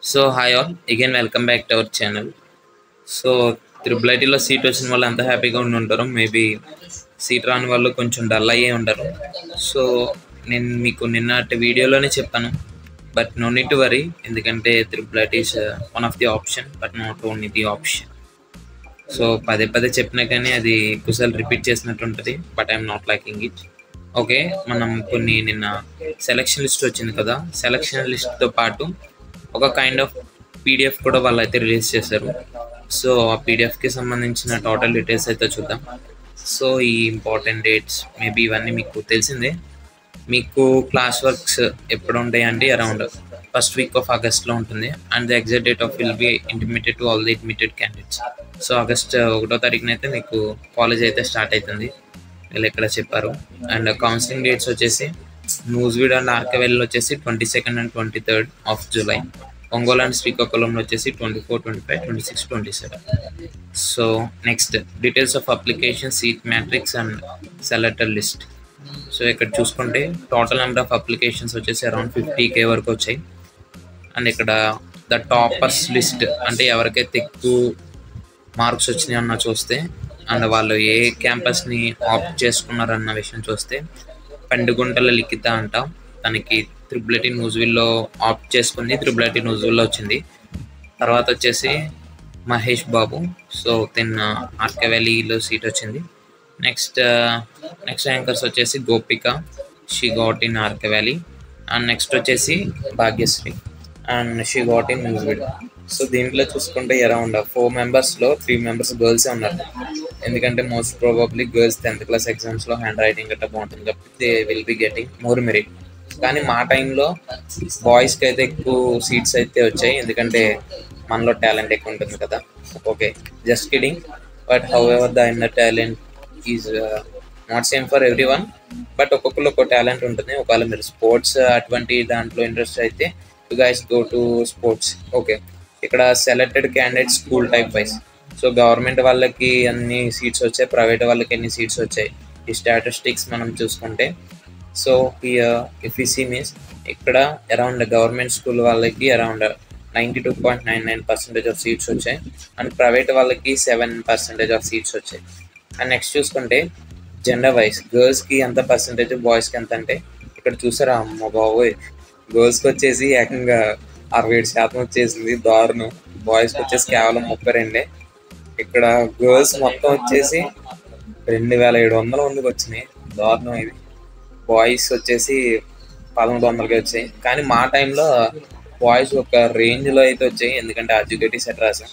So hi all again welcome back to our channel so triple ఐటీలో seat వచ్చిన వాళ్ళు ఎంత హ్యాపీగా ఉండి ఉంటారు మేబీ సీట్ రాని వాళ్ళు కొంచెం డల్ అయ్యే ఉంటారు సో నేను మీకు నిన్నటి వీడియోలోనే చెప్పాను బట్ నో నీట్ వరీ ఎందుకంటే triple IT is one of the option but not only the option so పదే పదే చెప్పినా కానీ అది ఎక్కువసార్లు రిపీట్ చేసినట్టు ఉంటుంది but I'm not liking it okay మనం కొన్ని నిన్న సెలక్షన్ లిస్ట్ వచ్చింది కదా సెలక్షన్ లిస్ట్తో పాటు ఒక కైండ్ ఆఫ్ పీడిఎఫ్ కూడా వాళ్ళు అయితే రిలీజ్ చేశారు సో ఆ పీడిఎఫ్కి సంబంధించిన టోటల్ డీటెయిల్స్ అయితే చూద్దాం సో ఈ ఇంపార్టెంట్ డేట్స్ మేబీ ఇవన్నీ మీకు తెలిసిందే మీకు క్లాస్ వర్క్స్ ఎప్పుడు ఉంటాయి అంటే అరౌండ్ ఫస్ట్ వీక్ ఆఫ్ ఆగస్ట్లో ఉంటుంది and the exact date of will be intimated to all the admitted candidates so August ఒకటో తారీఖున అయితే మీకు కాలేజ్ అయితే స్టార్ట్ అవుతుంది వీళ్ళు ఇక్కడ చెప్పారు అండ్ కౌన్సిలింగ్ డేట్స్ వచ్చేసి న్యూస్వీడ్ అండ్ ఆర్కవెల్ వచ్చేసి twenty second and twenty third of July Ongole and శ్రీకాకుళంలో వచ్చేసి twenty four twenty five twenty six twenty seven so next details of application seat matrix and selector list so ఇక్కడ చూసుకుంటే total number of applications వచ్చేసి around fifty K వరకు వచ్చాయి and ఇక్కడ the toppers list అంటే ఎవరికైతే ఎక్కువ మార్క్స్ వచ్చినాయి అన్న చూస్తే అండ్ వాళ్ళు ఏ క్యాంపస్ని ఆప్ట్ చేసుకున్నారన్న విషయం చూస్తే పెండుగుంటల లిఖిత అంట తనకి త్రిబుల్ ఐటీ న్యూస్విల్లో ఆప్ట్ చేసుకుంది త్రిబుల్ ఐటీ న్యూస్విల్లో వచ్చింది తర్వాత వచ్చేసి మహేష్ బాబు సో తిన్న ఆర్కే వ్యాలీలో సీట్ వచ్చింది నెక్స్ట్ నెక్స్ట్ యాంకర్స్ వచ్చేసి Gopika she got in RK valley and next వచ్చేసి Bhagyashree and she got in Nuzvid so దీంట్లో చూసుకుంటే అరౌండ్ ఫోర్ మెంబర్స్లో త్రీ మెంబర్స్ గర్ల్సే ఉన్నారు ఎందుకంటే most probably girls tenth class ఎగ్జామ్స్లో హ్యాండ్ రైటింగ్ గట్రా బాగుంటుంది కాబట్టి they will be getting more merit కానీ మా టైంలో బాయ్స్కి అయితే ఎక్కువ సీట్స్ అయితే వచ్చాయి ఎందుకంటే మనలో టాలెంట్ ఎక్కువ ఉంటుంది కదా okay just kidding but however the inner talent is not same for everyone but ఒక్కొక్కరు ఒక్కో టాలెంట్ ఉంటుంది ఒకవేళ మీరు స్పోర్ట్స్ అటువంటి దాంట్లో ఇంట్రెస్ట్ అయితే you guys go to sports okay ఇక్కడ selected candidate school type wise so government వాళ్ళకి అన్ని సీట్స్ వచ్చాయి ప్రైవేట్ వాళ్ళకి ఎన్ని సీట్స్ వచ్చాయి ఈ స్టాటిస్టిక్స్ మనం చూసుకుంటే సో ఇఫ్ ఈ సీ మీన్స్ ఇక్కడ అరౌండ్ గవర్నమెంట్ స్కూల్ వాళ్ళకి around ninety two point nine nine percentage of seats వచ్చాయి అండ్ ప్రైవేట్ వాళ్ళకి సెవెన్ పర్సెంటేజ్ ఆఫ్ సీట్స్ వచ్చాయి అండ్ నెక్స్ట్ చూసుకుంటే జెండర్ వైజ్ గర్ల్స్కి ఎంత పర్సెంటేజ్ బాయ్స్కి ఎంత అంటే ఇక్కడ చూసారా అమ్మ బాబోయ్ గర్ల్స్కి వచ్చేసి ఏకంగా అరవై ఏడు శాతం వచ్చేసింది దారుణం బాయ్స్కి వచ్చేసి కేవలం ముప్పై రెండే ఇక్కడ గర్ల్స్ మొత్తం వచ్చేసి రెండు వేల ఏడు వందల మందికి వచ్చినాయి దారుణం ఇది బాయ్స్ వచ్చేసి పదమూడు వందలకి వచ్చాయి కానీ మా టైంలో బాయ్స్ ఒక రేంజ్లో అయితే వచ్చాయి ఎందుకంటే ఎడ్యుకేటివ్ సెట్ రాసాం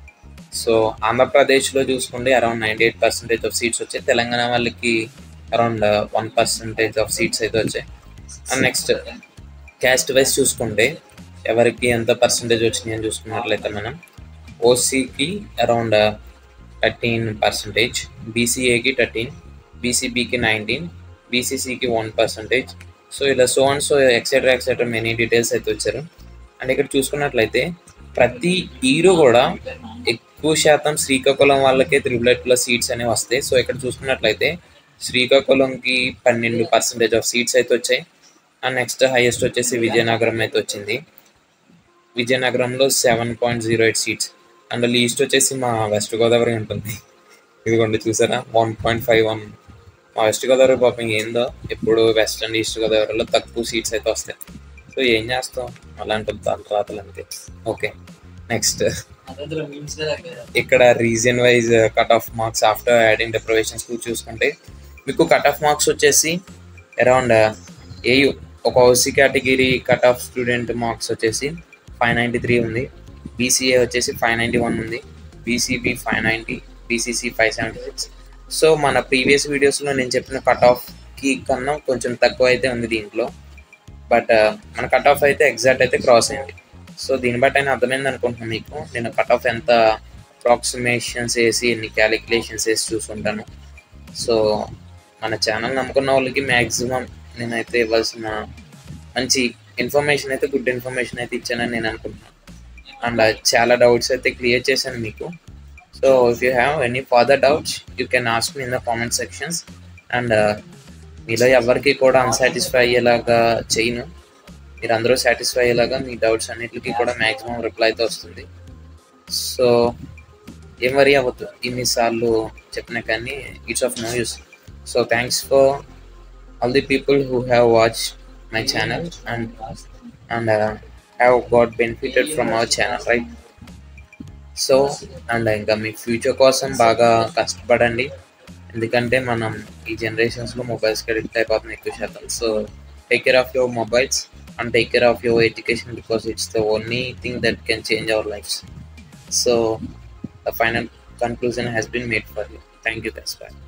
సో ఆంధ్రప్రదేశ్లో చూసుకుంటే around ninety eight percentage of seats వచ్చాయి తెలంగాణ వాళ్ళకి around one percentage of seats అయితే వచ్చాయి అండ్ నెక్స్ట్ క్యాస్ట్ వైజ్ చూసుకుంటే ఎవరికి ఎంత పర్సెంటేజ్ వచ్చినాయి అని చూసుకున్నట్లయితే మనం ఓసీకి అరౌండ్ థర్టీన్ పర్సెంటేజ్ బీసీఏకి థర్టీన్ బీసీబీకి నైన్టీన్ బీసీసీకి వన్ పర్సెంటేజ్ సో ఇలా so and so etcetera etcetera many details అయితే వచ్చారు అండ్ ఇక్కడ చూసుకున్నట్లయితే ప్రతి హీరో కూడా ఎక్కువ శాతం శ్రీకాకుళం వాళ్ళకే త్రిబుల్ ఎయిట్లో సీట్స్ అనేవి వస్తాయి సో ఇక్కడ చూసుకున్నట్లయితే శ్రీకాకుళంకి పన్నెండు పర్సెంటేజ్ ఆఫ్ సీట్స్ అయితే వచ్చాయి అండ్ నెక్స్ట్ హైయెస్ట్ వచ్చేసి విజయనగరం అయితే వచ్చింది విజయనగరంలో seven point zero eight seats and least వచ్చేసి మా వెస్ట్ గోదావరి ఉంటుంది ఇదిగోండి చూసారా వన్ పాయింట్ ఫైవ్ వన్ మా వెస్ట్ గోదావరి పాపం ఏందో ఎప్పుడు వెస్ట్ అండ్ ఈస్ట్ గోదావరిలో తక్కువ సీట్స్ అయితే వస్తాయి సో ఏం చేస్తాం అలాంటి రాతలు అంతే ఓకే నెక్స్ట్ ఇక్కడ region wise cut off marks after adding deprivations చూసుకుంటే మీకు కట్ ఆఫ్ మార్క్స్ వచ్చేసి అరౌండ్ ఏయు ఒక OC category cut off student marks వచ్చేసి ఫైవ్ నైంటీ త్రీ ఉంది బీసీఏ వచ్చేసి ఫైవ్ నైంటీ వన్ ఉంది BCB five ninety BCC five seventy six so మన previous వీడియోస్లో నేను చెప్పిన కట్ ఆఫ్కి కన్నా కొంచెం తక్కువ అయితే ఉంది దీంట్లో బట్ మన కట్ ఆఫ్ అయితే ఎగ్జాక్ట్ అయితే క్రాస్ అయింది సో దీన్ని బట్టి అయినా అర్థమైంది అనుకుంటున్నాను మీకు నేను కట్ ఆఫ్ ఎంత అప్రాక్సిమేషన్స్ వేసి ఎన్ని క్యాలిక్యులేషన్స్ వేసి చూసుకుంటాను సో మన ఛానల్ నమ్ముకున్న వాళ్ళకి మ్యాక్సిమం నేనైతే ఇవ్వాల్సిన మంచి ఇన్ఫర్మేషన్ అయితే గుడ్ ఇన్ఫర్మేషన్ అయితే ఇచ్చానని నేను అనుకుంటున్నాను అండ్ చాలా డౌట్స్ అయితే క్లియర్ చేశాను మీకు so if you have any further doubts you can ask me in the comment sections and మీలో ఎవరికి కూడా అన్సాటిస్ఫై అయ్యేలాగా చేయను మీరు అందరూ సాటిస్ఫై అయ్యేలాగా మీ డౌట్స్ అన్నిటికీ కూడా మ్యాక్సిమం రిప్లై అయితే వస్తుంది సో ఏం వరీ అవ్వద్దు ఇన్నిసార్లు చెప్పినా కానీ it's of no use so thanks for all the people who have watch my channel and and have got benefited from our channel right so and ఇంకా మీ ఫ్యూచర్ కోసం బాగా కష్టపడండి ఎందుకంటే మనం ఈ జనరేషన్స్లో మొబైల్స్కి అడిక్ట్ అయిపోతుంది ఎక్కువ శాతం so take care of your mobiles and take care of your education because it's the only thing that can change our lifes so the final conclusion has been made for you. Thank you, guys. Bye.